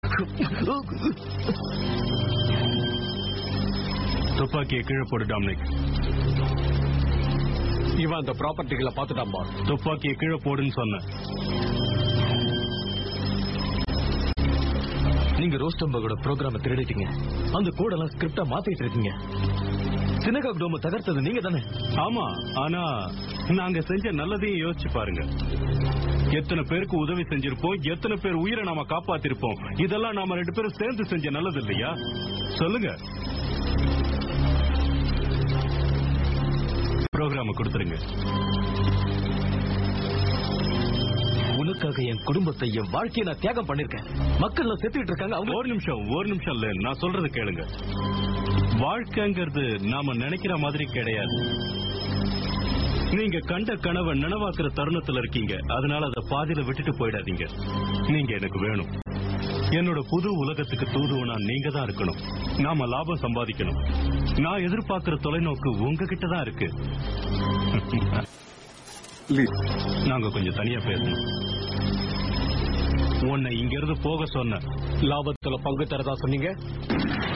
துப்பாக்கியை கீழே போடு டாமினிக் இவன் அந்த ப்ராப்பர்ட்டிகளை பார்த்துட்டான் பாஸ் துப்பாக்கியை கீழே போடுன்னு சொன்னேன் நீங்க ரோஸ்டம்பகோட ப்ரோக்ராம திருடிட்டீங்க அந்த கோடெல்லாம் ஸ்கிரிப்டா மாத்திட்டு இருக்கீங்க சினகாக் டோம தகர்த்தது நீங்க தானே ஆமா ஆனா நாங்க செஞ்ச நல்லதையும் யோசிச்சு பாருங்க எத்தனை பேருக்கு உதவி செஞ்சிருப்போம் எத்தனை பேர் உயிரை நாம காப்பாத்திருப்போம் இதெல்லாம் நாம ரெண்டு பேரும் சேர்ந்து செஞ்ச நல்லது இல்லையா சொல்லுங்க ப்ரோக்ராம கொடுத்துருங்க உனக்காக என் குடும்பத்தை என் வாழ்க்கையை நான் தியாகம் பண்ணிருக்கேன் மக்கள் நான் செத்துக்கிட்டு இருக்காங்க அவங்க ஒரு நிமிஷம் ஒரு நிமிஷம் இல்ல நான் சொல்றது கேளுங்க வாழ்க்கைங்கிறது நாம நினைக்கிற மாதிரி கிடையாது நீங்க கண்ட கனவை நனவாக்குற தருணத்துல இருக்கீங்க அதனால அதை பாதியில விட்டுட்டு போயிடாதீங்க நீங்க எனக்கு வேணும் என்னோட புது உலகத்துக்கு தூதுவனா நீங்க தான் இருக்கணும் நாம லாபம் சம்பாதிக்கணும் நான் எதிர்பார்க்கிற தொலைநோக்கு உங்ககிட்ட தான் இருக்கு நாங்க கொஞ்சம் தனியா பேசணும் உன்னை இங்க இருந்து போக சொன்ன லாபத்துல பங்கு தரதா சொன்னீங்க